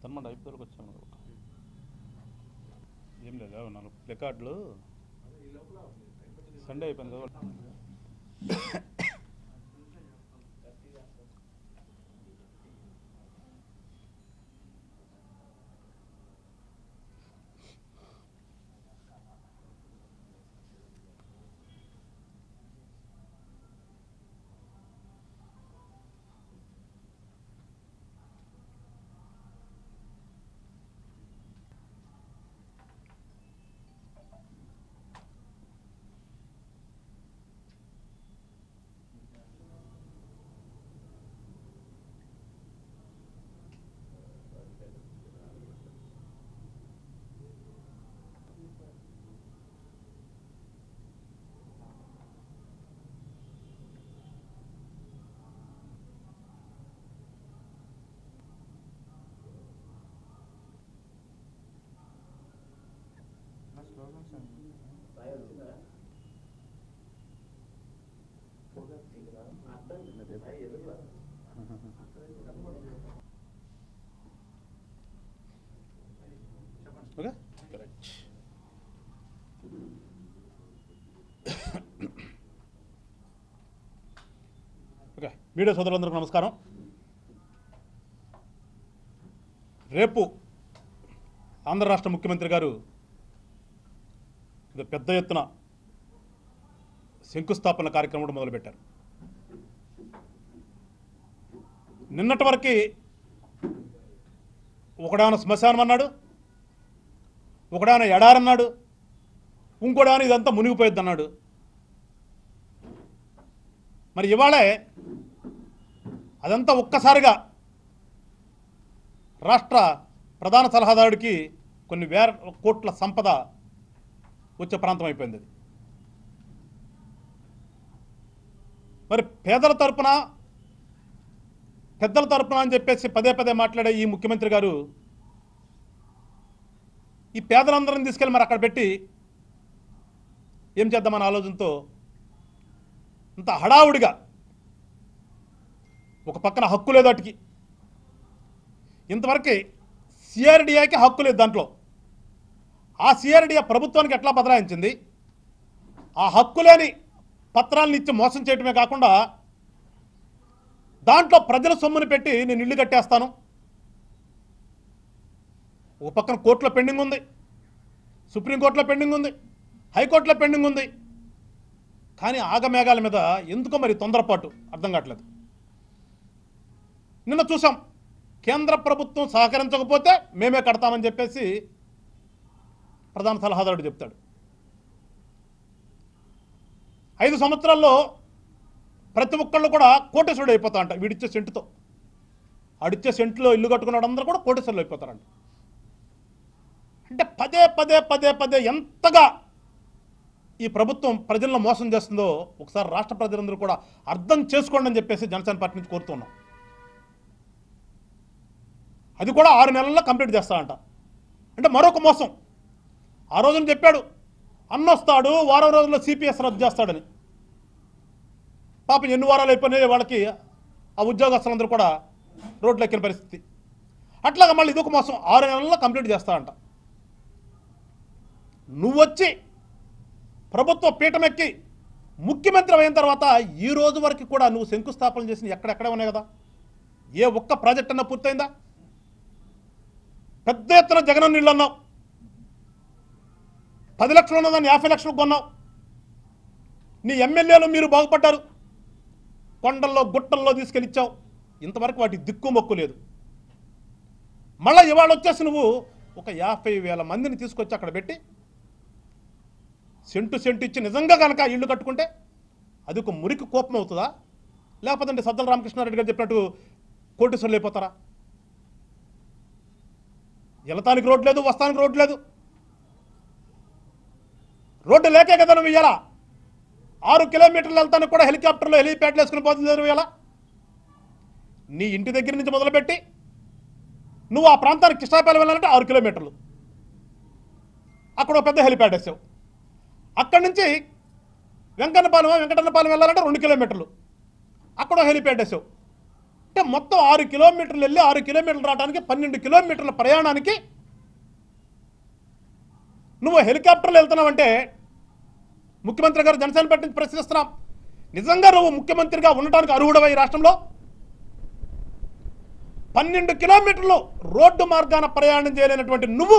సన్మాట అయిపోయి వచ్చాము ఏం లేదు నాలుగు ప్లెకార్డులు సండే అయిపోయింది కదా ఓకే కరెక్ట్ ఓకే మీడియా సోదరులందరికీ నమస్కారం రేపు ఆంధ్ర రాష్ట్ర ముఖ్యమంత్రి గారు ఇది పెద్ద ఎత్తున శంకుస్థాపన కార్యక్రమం కూడా మొదలుపెట్టారు నిన్నటి వరకు ఒకడాన శ్మశానం అన్నాడు ఒకడాన ఎడారన్నాడు ఇంకోడాన ఇదంతా మునిగిపోయిద్ది అన్నాడు మరి ఇవాళే అదంతా ఒక్కసారిగా రాష్ట్ర ప్రధాన సలహాదారుడికి కొన్ని వేల కోట్ల సంపద వచ్చే ప్రాంతం అయిపోయింది అది మరి పేదల తరపున పెద్దల తరపున అని చెప్పేసి పదే పదే మాట్లాడే ఈ ముఖ్యమంత్రి గారు ఈ పేదలందరిని తీసుకెళ్ళి మరి అక్కడ పెట్టి ఏం చేద్దామన్న ఆలోచనతో ఇంత హడావుడిగా ఒక పక్కన హక్కు లేదు వాటికి ఇంతవరకు సిఆర్డిఐకి హక్కు లేదు దాంట్లో ఆ సిఆర్డిఐ ప్రభుత్వానికి ఎట్లా బదలాయించింది ఆ హక్కు లేని పత్రాలను ఇచ్చి మోసం చేయటమే కాకుండా దాంట్లో ప్రజల సొమ్ముని పెట్టి నేను ఇల్లు కట్టేస్తాను ఒక పక్కన కోర్టులో పెండింగ్ ఉంది సుప్రీంకోర్టులో పెండింగ్ ఉంది హైకోర్టులో పెండింగ్ ఉంది కానీ ఆగమేఘాల మీద ఎందుకో మరి తొందరపాటు అర్థం కావట్లేదు నిన్న చూసాం కేంద్ర ప్రభుత్వం సహకరించకపోతే మేమే కడతామని చెప్పేసి ప్రధాన సలహాదారుడు చెప్తాడు ఐదు సంవత్సరాల్లో ప్రతి ఒక్కళ్ళు కూడా కోటేశ్వరుడు అయిపోతా అంట వీడిచ్చే సెంటుతో ఆడిచ్చే సెంటులో ఇల్లు కట్టుకున్నాడు అందరూ కూడా కోటేశ్వరులు అయిపోతారంట అంటే పదే పదే పదే పదే ఎంతగా ఈ ప్రభుత్వం ప్రజలను మోసం చేస్తుందో ఒకసారి రాష్ట్ర ప్రజలందరూ కూడా అర్థం చేసుకోండి అని చెప్పేసి జనసేన పార్టీ నుంచి కోరుతున్నాం అది కూడా ఆరు నెలల్లో కంప్లీట్ చేస్తాడంట అంటే మరొక మోసం ఆ రోజున చెప్పాడు అన్నొస్తాడు వారం రోజుల్లో సిపిఎస్ రద్దు చేస్తాడని పాపం ఎన్ని వారాలు అయిపోయినాయి వాళ్ళకి ఆ ఉద్యోగస్తులందరూ కూడా రోడ్లు ఎక్కిన పరిస్థితి అట్లాగా మళ్ళీ ఇదొక మోసం ఆరు నెలల్లో కంప్లీట్ చేస్తాడంట నువ్వు వచ్చి ప్రభుత్వ పీఠం ఎక్కి ముఖ్యమంత్రి అయిన తర్వాత ఈ రోజు వరకు కూడా నువ్వు శంకుస్థాపన చేసిన ఎక్కడెక్కడే ఉన్నాయి కదా ఏ ఒక్క ప్రాజెక్ట్ అన్నా పూర్తయిందా పెద్ద ఎత్తున జగన్ నీళ్ళు అన్నావు పది లక్షలు ఉన్నదాన్ని యాభై లక్షలకు కొన్నావు నీ ఎమ్మెల్యేలు మీరు బాగుపడ్డారు కొండల్లో గుట్టల్లో తీసుకెళ్ళిచ్చావు ఇంతవరకు వాటి దిక్కు మొక్కు లేదు మళ్ళీ ఇవాళ వచ్చేసి నువ్వు ఒక యాభై వేల మందిని తీసుకొచ్చి అక్కడ పెట్టి సెంటు సెంటు ఇచ్చి నిజంగా కనుక ఇల్లు కట్టుకుంటే అది ఒక మురికి కోపం అవుతుందా లేకపోతే సద్దల రామకృష్ణారెడ్డి గారు చెప్పినట్టు కోటేశ్వర్లు అయిపోతారా వెళ్తానికి రోడ్ లేదు వస్తానికి రోడ్ లేదు రోడ్డు లేకే కదా నువ్వు ఇయ్యాలా ఆరు కిలోమీటర్లు వెళ్తానికి కూడా హెలికాప్టర్లో హెలిప్యాడ్లు వేసుకుని పోతుంది నువ్వు ఇలా నీ ఇంటి దగ్గర నుంచి మొదలుపెట్టి నువ్వు ఆ ప్రాంతానికి కృష్ణాపాలెం వెళ్ళాలంటే ఆరు కిలోమీటర్లు అక్కడ ఒక పెద్ద హెలిప్యాడ్ వేసావు అక్కడి నుంచి వెంకన్నపాలెం వెంకటన్నపాలెం వెళ్ళాలంటే రెండు కిలోమీటర్లు అక్కడ ఒక హెలిప్యాడ్ వేసావు అంటే మొత్తం ఆరు కిలోమీటర్లు వెళ్ళి ఆరు కిలోమీటర్లు రావడానికి పన్నెండు కిలోమీటర్ల ప్రయాణానికి నువ్వు హెలికాప్టర్లో వెళ్తున్నావంటే ముఖ్యమంత్రి గారు జనసేన పార్టీ నుంచి ప్రశ్నిస్తున్నాం నిజంగా నువ్వు ముఖ్యమంత్రిగా ఉండటానికి అర్హుడవా ఈ రాష్ట్రంలో పన్నెండు కిలోమీటర్లు రోడ్డు మార్గాన ప్రయాణం చేయలేనటువంటి నువ్వు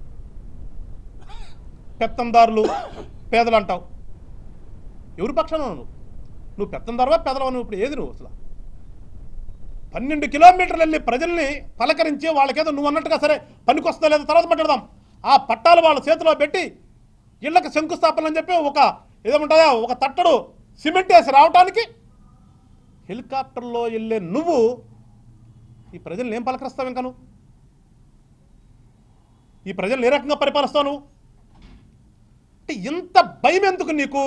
పెత్తందారులు పేదలు అంటావు ఎవరి పక్షాన నువ్వు నువ్వు పెత్తందారువా పేదలవా నువ్వు ఇప్పుడు ఏది నువ్వు అసలు పన్నెండు కిలోమీటర్లు వెళ్ళి ప్రజల్ని పలకరించి వాళ్ళకేదో నువ్వు అన్నట్టుగా సరే పనికొస్తుందో లేదో తర్వాత మాట్లాడదాం ఆ పట్టాలు వాళ్ళ చేతిలో పెట్టి ఇళ్ళకి శంకుస్థాపన అని చెప్పి ఒక ఏదేముంటుందా ఒక తట్టడు సిమెంట్ వేసి రావటానికి హెలికాప్టర్లో వెళ్ళే నువ్వు ఈ ప్రజల్ని ఏం పలకరిస్తావు ఇంకా నువ్వు ఈ ప్రజల్ని ఏ రకంగా పరిపాలిస్తావు నువ్వు అంటే ఇంత భయం ఎందుకు నీకు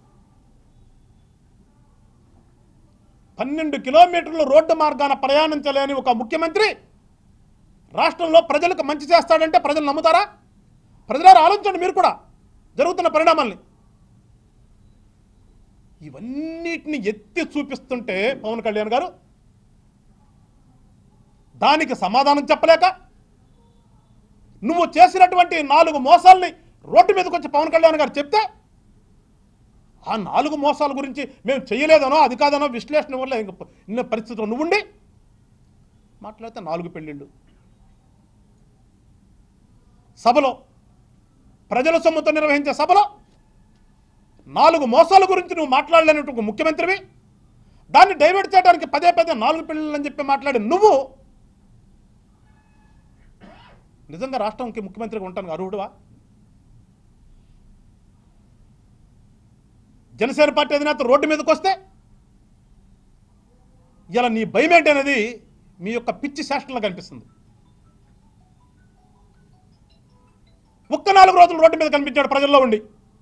పన్నెండు కిలోమీటర్లు రోడ్డు మార్గాన ప్రయాణించలేని ఒక ముఖ్యమంత్రి రాష్ట్రంలో ప్రజలకు మంచి చేస్తాడంటే ప్రజలు నమ్ముతారా ప్రజలారు ఆలోచించండి మీరు కూడా జరుగుతున్న పరిణామాల్ని ఇవన్నిటిని ఎత్తి చూపిస్తుంటే పవన్ కళ్యాణ్ గారు దానికి సమాధానం చెప్పలేక నువ్వు చేసినటువంటి నాలుగు మోసాల్ని రోడ్డు మీదకి వచ్చి పవన్ కళ్యాణ్ గారు చెప్తే ఆ నాలుగు మోసాల గురించి మేము చేయలేదనో అది కాదనో విశ్లేషణ వల్ల ఇంక ఇన్న పరిస్థితుల్లో నువ్వుండి మాట్లాడితే నాలుగు పెళ్ళిళ్ళు సభలో ప్రజల సొమ్ముతో నిర్వహించే సభలో నాలుగు మోసాల గురించి నువ్వు మాట్లాడలేనట్టు ఒక ముఖ్యమంత్రివి దాన్ని డైవర్ట్ చేయడానికి పదే పదే నాలుగు పెళ్ళిళ్ళు అని చెప్పి మాట్లాడి నువ్వు నిజంగా రాష్ట్రంకి ముఖ్యమంత్రిగా ఉంటాను అర్హుడువా జనసేన పార్టీ అధినేత రోడ్డు మీదకి వస్తే ఇలా నీ భయం ఏంటి అనేది మీ యొక్క పిచ్చి శాస్త్రంలో కనిపిస్తుంది ఒక్క నాలుగు రోజులు రోడ్డు మీద కనిపించాడు ప్రజల్లో ఉండి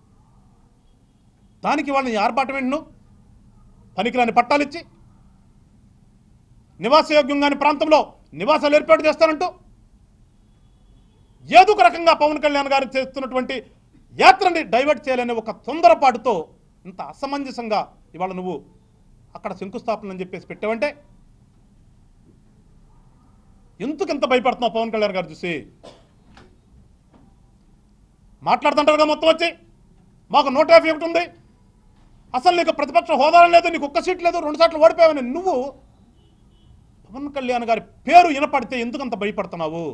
దానికి వాళ్ళని ఆర్భాటం ఏంటి నువ్వు పనికిరాని పట్టాలిచ్చి నివాసయోగ్యంగాని ప్రాంతంలో నివాసాలు ఏర్పాటు చేస్తానంటూ ఏదో ఒక రకంగా పవన్ కళ్యాణ్ గారు చేస్తున్నటువంటి యాత్రని డైవర్ట్ చేయాలనే ఒక తొందరపాటుతో ఇంత అసమంజసంగా ఇవాళ నువ్వు అక్కడ శంకుస్థాపన అని చెప్పేసి పెట్టావంటే ఎందుకు ఇంత భయపడుతున్నావు పవన్ కళ్యాణ్ గారు చూసి మాట్లాడుతుంటారుగా మొత్తం వచ్చి మాకు నూట యాభై ఒకటి ఉంది అసలు నీకు ప్రతిపక్ష హోదా లేదు నీకు ఒక్క సీట్ లేదు రెండు సార్లు ఓడిపోయావని నువ్వు పవన్ కళ్యాణ్ గారి పేరు వినపడితే ఎందుకు అంత భయపడుతున్నావు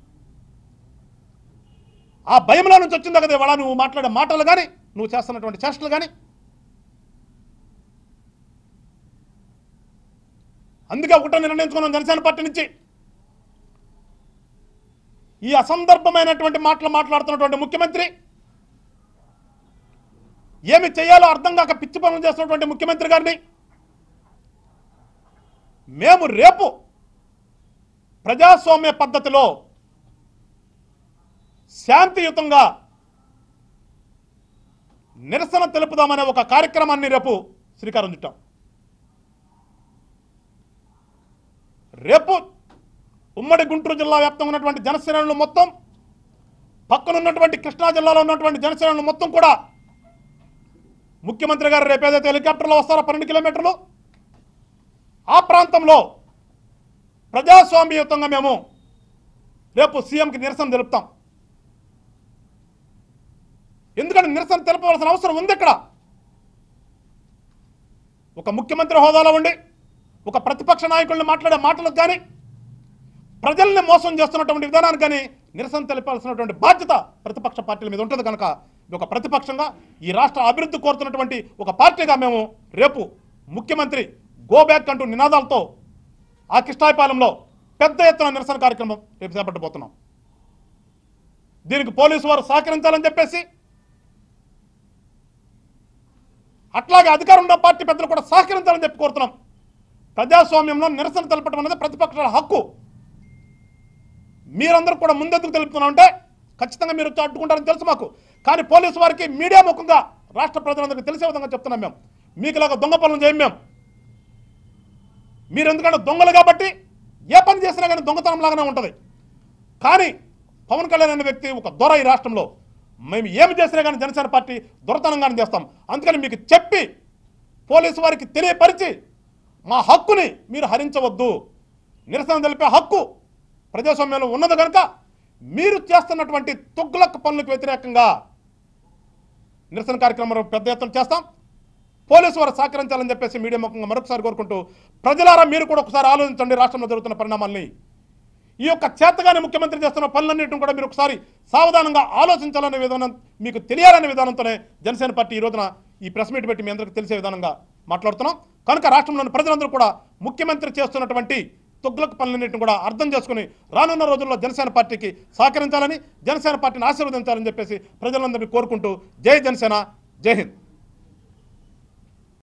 ఆ భయంలో నుంచి వచ్చిందా కదా ఇవాళ నువ్వు మాట్లాడే మాటలు కానీ నువ్వు చేస్తున్నటువంటి చేష్టలు కానీ అందుకే ఒకటే నిర్ణయించుకున్నాం జనసేన పార్టీ నుంచి ఈ అసందర్భమైనటువంటి మాటలు మాట్లాడుతున్నటువంటి ముఖ్యమంత్రి ఏమి చేయాలో అర్థం కాక పిచ్చి పనులు చేస్తున్నటువంటి ముఖ్యమంత్రి గారిని మేము రేపు ప్రజాస్వామ్య పద్ధతిలో శాంతియుతంగా నిరసన తెలుపుదామనే ఒక కార్యక్రమాన్ని రేపు శ్రీకారం చుట్టాం రేపు ఉమ్మడి గుంటూరు జిల్లా వ్యాప్తంగా ఉన్నటువంటి జనసేనలు మొత్తం పక్కనున్నటువంటి కృష్ణా జిల్లాలో ఉన్నటువంటి జనసేనలు మొత్తం కూడా ముఖ్యమంత్రి గారు రేపు ఏదైతే హెలికాప్టర్లో వస్తారో పన్నెండు కిలోమీటర్లు ఆ ప్రాంతంలో ప్రజాస్వామ్యయుతంగా మేము రేపు సీఎంకి నిరసన తెలుపుతాం ఎందుకంటే నిరసన తెలపవలసిన అవసరం ఉంది ఇక్కడ ఒక ముఖ్యమంత్రి హోదాలో ఉండి ఒక ప్రతిపక్ష నాయకుల్ని మాట్లాడే మాటలకు కానీ ప్రజల్ని మోసం చేస్తున్నటువంటి విధానానికి కానీ నిరసన తెలిపాల్సినటువంటి బాధ్యత ప్రతిపక్ష పార్టీల మీద ఉంటుంది కనుక ఇది ఒక ప్రతిపక్షంగా ఈ రాష్ట్ర అభివృద్ధి కోరుతున్నటువంటి ఒక పార్టీగా మేము రేపు ముఖ్యమంత్రి గో బ్యాక్ అంటూ నినాదాలతో ఆ కిష్టాయపాలెంలో పెద్ద ఎత్తున నిరసన కార్యక్రమం రేపు చేపట్టబోతున్నాం దీనికి పోలీసు వారు సహకరించాలని చెప్పేసి అట్లాగే అధికారం ఉన్న పార్టీ పెద్దలు కూడా సహకరించాలని చెప్పి కోరుతున్నాం ప్రజాస్వామ్యంలో నిరసన తెలపడం అనేది ప్రతిపక్షాల హక్కు మీరందరూ కూడా ముందెందుకు తెలుపుతున్నామంటే ఖచ్చితంగా మీరు వచ్చి అడ్డుకుంటారని తెలుసు మాకు కానీ పోలీసు వారికి మీడియా ముఖంగా రాష్ట్ర ప్రజలందరికీ తెలిసే విధంగా చెప్తున్నాం మేము మీకు ఇలాగ దొంగ పనులు చేయం మేము మీరు ఎందుకంటే దొంగలు కాబట్టి ఏ పని చేసినా కానీ దొంగతనం లాగానే ఉంటుంది కానీ పవన్ కళ్యాణ్ అనే వ్యక్తి ఒక దొర ఈ రాష్ట్రంలో మేము ఏమి చేసినా కానీ జనసేన పార్టీ దొరతనంగానే చేస్తాం అందుకని మీకు చెప్పి పోలీసు వారికి తెలియపరిచి మా హక్కుని మీరు హరించవద్దు నిరసన తెలిపే హక్కు ప్రజాస్వామ్యంలో ఉన్నది కనుక మీరు చేస్తున్నటువంటి తుగ్లక్ పనులకు వ్యతిరేకంగా నిరసన కార్యక్రమం పెద్ద ఎత్తున చేస్తాం పోలీసు వారు సహకరించాలని చెప్పేసి మీడియా ముఖంగా మరొకసారి కోరుకుంటూ ప్రజలారా మీరు కూడా ఒకసారి ఆలోచించండి రాష్ట్రంలో జరుగుతున్న పరిణామాల్ని ఈ యొక్క చేతగానే ముఖ్యమంత్రి చేస్తున్న పనులన్నింటిని కూడా మీరు ఒకసారి సావధానంగా ఆలోచించాలనే విధానం మీకు తెలియాలనే విధానంతోనే జనసేన పార్టీ ఈ రోజున ఈ ప్రెస్ మీట్ పెట్టి మీ అందరికీ తెలిసే విధానంగా మాట్లాడుతున్నాం కనుక రాష్ట్రంలోని ప్రజలందరూ కూడా ముఖ్యమంత్రి చేస్తున్నటువంటి తుగ్లక్ పనులన్నింటిని కూడా అర్థం చేసుకుని రానున్న రోజుల్లో జనసేన పార్టీకి సహకరించాలని జనసేన పార్టీని ఆశీర్వదించాలని చెప్పేసి ప్రజలందరినీ కోరుకుంటూ జై జనసేన జై హింద్